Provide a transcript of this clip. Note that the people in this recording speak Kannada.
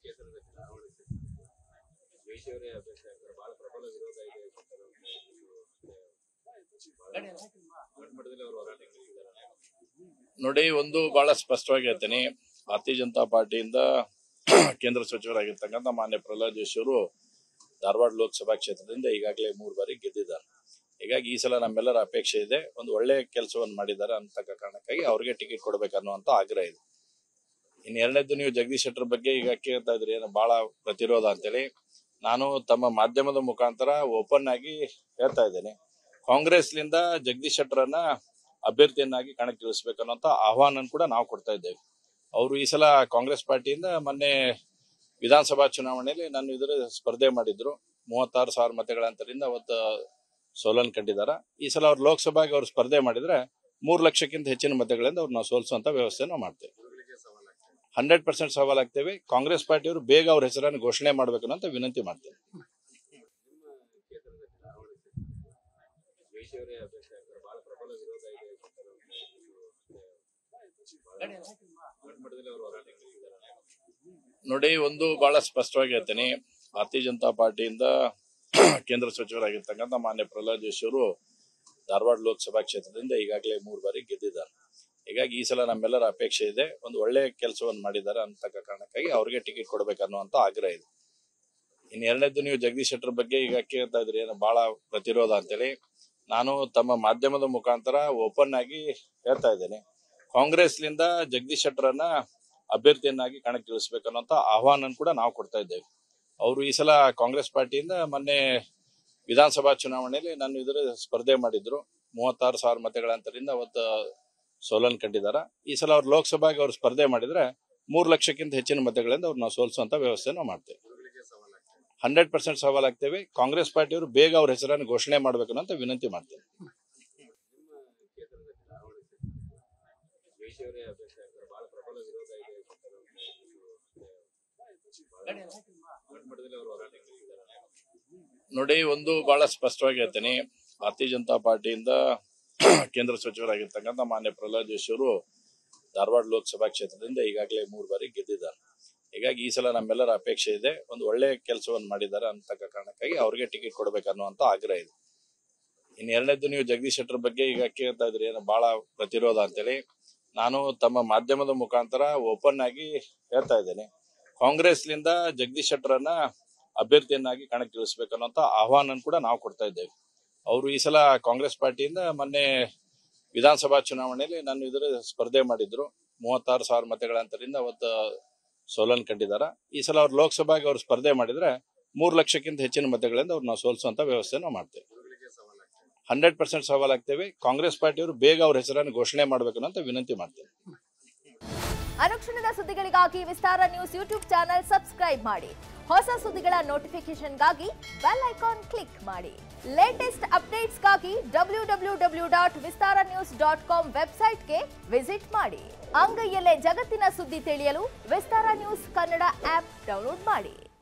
ಕ್ಷೇತ್ರದ ಚುನಾವಣೆ ಜಯಶಿವರೇ ಅಭ್ಯರ್ಥಿ ಆಗ್ತಾರೆ ಬಹಳ ಪ್ರಬಲ ವಿರೋಧ ಇದೆ ಕೊಟ್ಟರು ಅಂತ ಹೇಳ್ಬಿಟ್ಟು ಬಹಳ ದೊಡ್ಡ ಮಟ್ಟದಲ್ಲಿ ಅವರು ಹೋರಾಟ ನಡೆಸಿದ್ದಾರೆ ನೋಡಿ ಒಂದು ಬಹಳ ಸ್ಪಷ್ಟವಾಗಿ ಹೇಳ್ತೀನಿ ಭಾರತೀಯ ಜನತಾ ಪಾರ್ಟಿಯಿಂದ ಕೇಂದ್ರ ಸಚಿವರಾಗಿರ್ತಕ್ಕಂಥ ಮಾನ್ಯ ಪ್ರಹ್ಲಾದ್ ಜೋಶಿ ಅವರು ಧಾರವಾಡ ಲೋಕಸಭಾ ಕ್ಷೇತ್ರದಿಂದ ಈಗಾಗಲೇ ಮೂರು ಬಾರಿ ಗೆದ್ದಿದ್ದಾರೆ ಹೀಗಾಗಿ ಈ ಸಲ ನಮ್ಮೆಲ್ಲರ ಅಪೇಕ್ಷೆ ಇದೆ ಒಂದು ಒಳ್ಳೆ ಕೆಲಸವನ್ನು ಮಾಡಿದ್ದಾರೆ ಅಂತಕ್ಕ ಕಾರಣಕ್ಕಾಗಿ ಅವ್ರಿಗೆ ಟಿಕೆಟ್ ಕೊಡ್ಬೇಕನ್ನುವಂತ ಆಗ್ರಹ ಇದೆ ಇನ್ನು ಎರಡನೇದು ನೀವು ಜಗದೀಶ್ ಶೆಟ್ಟರ್ ಬಗ್ಗೆ ಈಗ ಕೇಳ್ತಾ ಇದ್ರಿ ಏನು ಬಹಳ ಪ್ರತಿರೋಧ ಅಂತೇಳಿ ನಾನು ತಮ್ಮ ಮಾಧ್ಯಮದ ಮುಖಾಂತರ ಓಪನ್ ಆಗಿ ಹೇಳ್ತಾ ಇದ್ದೇನೆ ಕಾಂಗ್ರೆಸ್ಲಿಂದ ಜಗದೀಶ್ ಶೆಟ್ಟರನ್ನ ಅಭ್ಯರ್ಥಿಯನ್ನಾಗಿ ಕಣಕ್ಕಿಳಿಸ್ಬೇಕನ್ನುವಂತ ಆಹ್ವಾನ ಕೂಡ ನಾವು ಕೊಡ್ತಾ ಇದ್ದೇವೆ ಅವರು ಈ ಸಲ ಕಾಂಗ್ರೆಸ್ ಪಾರ್ಟಿಯಿಂದ ಮೊನ್ನೆ ವಿಧಾನಸಭಾ ಚುನಾವಣೆಯಲ್ಲಿ ನನ್ನ ಎದುರು ಸ್ಪರ್ಧೆ ಮಾಡಿದ್ರು ಮೂವತ್ತಾರು ಸಾವಿರ ಮತಗಳ ಅಂತರಿಂದ ಅವತ್ತು ಸೋಲನ್ ಕಂಡಿದ್ದಾರೆ ಈ ಸಲ ಅವ್ರು ಲೋಕಸಭೆಗೆ ಅವ್ರು ಸ್ಪರ್ಧೆ ಮಾಡಿದ್ರೆ ಮೂರು ಲಕ್ಷಕ್ಕಿಂತ ಹೆಚ್ಚಿನ ಮತಗಳಿಂದ ಅವ್ರು ನಾವು ಸೋಲಿಸುವಂತ ವ್ಯವಸ್ಥೆ ನಾವು ಮಾಡ್ತೇವೆ ಗುರುಗಳಿಗೆ ಸವಾಲಾಗ್ತದೆ ಹಂಡ್ರೆಡ್ ಪರ್ಸೆಂಟ್ ಸವಾಲಾಗ್ತೇವೆ ಕಾಂಗ್ರೆಸ್ ಪಾರ್ಟಿಯವರು ಬೇಗ ಅವ್ರ ಹೆಸರನ್ನು ಘೋಷಣೆ ಮಾಡಬೇಕು ಅಂತ ವಿನಂತಿ ಮಾಡ್ತೇವೆ ನಿಮ್ಮ ಕ್ಷೇತ್ರದ ಚುನಾವಣೆ ಜಯಶಿವರೇ ಅಭ್ಯರ್ಥಿ ಆಗ್ತಾರೆ ಬಹಳ ಪ್ರಬಲ ವಿರೋಧ ಇದೆ ಕೊಟ್ಟರು ಅಂತ ಹೇಳ್ಬಿಟ್ಟು ಬಹಳ ದೊಡ್ಡ ಮಟ್ಟದಲ್ಲಿ ಅವರು ಹೋರಾಟ ನಡೆಸಿದ್ದಾರೆ ನೋಡಿ ಒಂದು ಬಹಳ ಸ್ಪಷ್ಟವಾಗಿ ಹೇಳ್ತೀನಿ ಭಾರತೀಯ ಜನತಾ ಪಾರ್ಟಿಯಿಂದ ಕೇಂದ್ರ ಸಚಿವರಾಗಿರ್ತಕ್ಕಂಥ ಮಾನ್ಯ ಪ್ರಹ್ಲಾದ್ ಜೋಶಿ ಅವರು ಧಾರವಾಡ ಲೋಕಸಭಾ ಕ್ಷೇತ್ರದಿಂದ ಈಗಾಗಲೇ ಮೂರು ಬಾರಿ ಗೆದ್ದಿದ್ದಾರೆ ಹೀಗಾಗಿ ಈ ಸಲ ನಮ್ಮೆಲ್ಲರ ಅಪೇಕ್ಷೆ ಇದೆ ಒಂದು ಒಳ್ಳೆ ಕೆಲಸವನ್ನು ಮಾಡಿದ್ದಾರೆ ಅಂತಕ್ಕ ಕಾರಣಕ್ಕಾಗಿ ಅವ್ರಿಗೆ ಟಿಕೆಟ್ ಕೊಡ್ಬೇಕನ್ನುವಂತ ಆಗ್ರಹ ಇದೆ ಇನ್ನು ಎರಡನೇದು ನೀವು ಜಗದೀಶ್ ಶೆಟ್ಟರ್ ಬಗ್ಗೆ ಈಗ ಕೇಳ್ತಾ ಇದ್ರಿ ಏನು ಬಹಳ ಪ್ರತಿರೋಧ ಅಂತೇಳಿ ನಾನು ತಮ್ಮ ಮಾಧ್ಯಮದ ಮುಖಾಂತರ ಓಪನ್ ಆಗಿ ಹೇಳ್ತಾ ಇದ್ದೇನೆ ಕಾಂಗ್ರೆಸ್ಲಿಂದ ಜಗದೀಶ್ ಶೆಟ್ಟರನ್ನ ಅಭ್ಯರ್ಥಿಯನ್ನಾಗಿ ಕಣಕ್ಕಿಳಿಸ್ಬೇಕನ್ನುವಂತ ಆಹ್ವಾನ ಕೂಡ ನಾವು ಕೊಡ್ತಾ ಇದ್ದೇವೆ ಅವರು ಈ ಸಲ ಕಾಂಗ್ರೆಸ್ ಪಾರ್ಟಿಯಿಂದ ಮೊನ್ನೆ ವಿಧಾನಸಭಾ ಚುನಾವಣೆಯಲ್ಲಿ ನನ್ನ ಎದುರು ಸ್ಪರ್ಧೆ ಮಾಡಿದ್ರು ಮೂವತ್ತಾರು ಸಾವಿರ ಮತಗಳ ಅಂತರಿಂದ ಅವತ್ತು ಸೋಲನ್ ಕಂಡಿದ್ದಾರೆ ಈ ಸಲ ಅವ್ರು ಲೋಕಸಭೆಗೆ ಅವ್ರು ಸ್ಪರ್ಧೆ ಮಾಡಿದ್ರೆ ಮೂರು ಲಕ್ಷಕ್ಕಿಂತ ಹೆಚ್ಚಿನ ಮತಗಳಿಂದ ಅವ್ರು ನಾವು ಸೋಲಿಸುವಂತ ವ್ಯವಸ್ಥೆ ನಾವು ಮಾಡ್ತೇವೆ ಗುರುಗಳಿಗೆ ಸವಾಲಾಗ್ತದೆ ಹಂಡ್ರೆಡ್ ಪರ್ಸೆಂಟ್ ಸವಾಲಾಗ್ತೇವೆ ಕಾಂಗ್ರೆಸ್ ಪಾರ್ಟಿಯವರು ಬೇಗ ಅವ್ರ ಹೆಸರನ್ನು ಘೋಷಣೆ ಮಾಡಬೇಕು ಅಂತ ವಿನಂತಿ ಮಾಡ್ತೇವೆ ನಿಮ್ಮ ಕ್ಷೇತ್ರದ ಚುನಾವಣೆ ಜಯಶಿವರೇ ಅಭ್ಯರ್ಥಿ ಆಗ್ತಾರೆ ಬಹಳ ಪ್ರಬಲ ವಿರೋಧ ಇದೆ ಕೊಟ್ಟರು ಅಂತ ಹೇಳ್ಬಿಟ್ಟು ಬಹಳ ದೊಡ್ಡ ಮಟ್ಟದಲ್ಲಿ ಅವರು ಹೋರಾಟ ನಡೆಸಿದ್ದಾರೆ ನೋಡಿ ಒಂದು ಬಹಳ ಸ್ಪಷ್ಟವಾಗಿ ಹೇಳ್ತೀನಿ ಭಾರತೀಯ ಜನತಾ ಪಾರ್ಟಿಯಿಂದ ಕೇಂದ್ರ ಸಚಿವರಾಗಿರ್ತಕ್ಕಂಥ ಮಾನ್ಯ ಪ್ರಹ್ಲಾದ್ ಜೋಶಿ ಅವರು ಧಾರವಾಡ ಲೋಕಸಭಾ ಕ್ಷೇತ್ರದಿಂದ ಈಗಾಗಲೇ ಮೂರು ಬಾರಿ ಗೆದ್ದಿದ್ದಾರೆ ಹೀಗಾಗಿ ಈ ಸಲ ನಮ್ಮೆಲ್ಲರ ಅಪೇಕ್ಷೆ ಇದೆ ಒಂದು ಒಳ್ಳೆ ಕೆಲಸವನ್ನು ಮಾಡಿದ್ದಾರೆ ಅಂತಕ್ಕ ಕಾರಣಕ್ಕಾಗಿ ಅವ್ರಿಗೆ ಟಿಕೆಟ್ ಕೊಡ್ಬೇಕನ್ನುವಂತ ಆಗ್ರಹ ಇದೆ ಇನ್ನು ಎರಡನೇದು ನೀವು ಜಗದೀಶ್ ಶೆಟ್ಟರ್ ಬಗ್ಗೆ ಈಗ ಕೇಳ್ತಾ ಇದ್ರಿ ಏನು ಬಹಳ ಪ್ರತಿರೋಧ ಅಂತೇಳಿ ನಾನು ತಮ್ಮ ಮಾಧ್ಯಮದ ಮುಖಾಂತರ ಓಪನ್ ಆಗಿ ಹೇಳ್ತಾ ಇದ್ದೇನೆ ಕಾಂಗ್ರೆಸ್ಲಿಂದ ಜಗದೀಶ್ ಶೆಟ್ಟರನ್ನ ಅಭ್ಯರ್ಥಿಯನ್ನಾಗಿ ಕಣಕ್ಕಿಳಿಸ್ಬೇಕನ್ನುವಂತ ಆಹ್ವಾನ ಕೂಡ ನಾವು ಕೊಡ್ತಾ ಇದ್ದೇವೆ ಅವರು ಈ ಸಲ ಕಾಂಗ್ರೆಸ್ ಪಾರ್ಟಿಯಿಂದ ಮೊನ್ನೆ ವಿಧಾನಸಭಾ ಚುನಾವಣೆಯಲ್ಲಿ ನನ್ನ ಎದುರು ಸ್ಪರ್ಧೆ ಮಾಡಿದ್ರು ಮೂವತ್ತಾರು ಸಾವಿರ ಮತಗಳ ಅಂತರಿಂದ ಅವತ್ತು ಸೋಲನ್ ಕಂಡಿದ್ದಾರೆ ಈ ಸಲ ಅವ್ರು ಲೋಕಸಭೆಗೆ ಅವ್ರು ಸ್ಪರ್ಧೆ ಮಾಡಿದ್ರೆ ಮೂರು ಲಕ್ಷಕ್ಕಿಂತ ಹೆಚ್ಚಿನ ಮತಗಳಿಂದ ಅವ್ರು ನಾವು ಸೋಲಿಸುವಂತ ವ್ಯವಸ್ಥೆ ನಾವು ಮಾಡ್ತೇವೆ ಗುರುಗಳಿಗೆ ಸವಾಲಾಗ್ತದೆ ಹಂಡ್ರೆಡ್ ಪರ್ಸೆಂಟ್ ಸವಾಲಾಗ್ತೇವೆ ಕಾಂಗ್ರೆಸ್ ಪಾರ್ಟಿಯವರು ಬೇಗ ಅವ್ರ ಹೆಸರನ್ನು ಘೋಷಣೆ ಮಾಡಬೇಕು ಅಂತ ವಿನಂತಿ ಮಾಡ್ತೇವೆ ಅನುಕ್ಷಣದ ಸುದ್ದಿಗಳಿಗಾಗಿ Vistara news YouTube channel subscribe ಮಾಡಿ ಹೊಸ ಸುದ್ದಿಗಳ ನೋಟಿಫಿಕೇಶನ್ಗಾಗಿ ಬೆಲ್ ಐಕಾನ್ ಕ್ಲಿಕ್ ಮಾಡಿ ಲೇಟೆಸ್ಟ್ ಅಪ್ಡೇಟ್ಸ್ಗಾಗಿ W W W dot Vistara news dot com ವೆಬ್ಸೈಟ್ಗೆ ವಿಸಿಟ್ ಮಾಡಿ ಅಂಗೈಯಲ್ಲೇ ಜಗತ್ತಿನ ಸುದ್ದಿ ತಿಳಿಯಲು Vistara news Kannada app download ಮಾಡಿ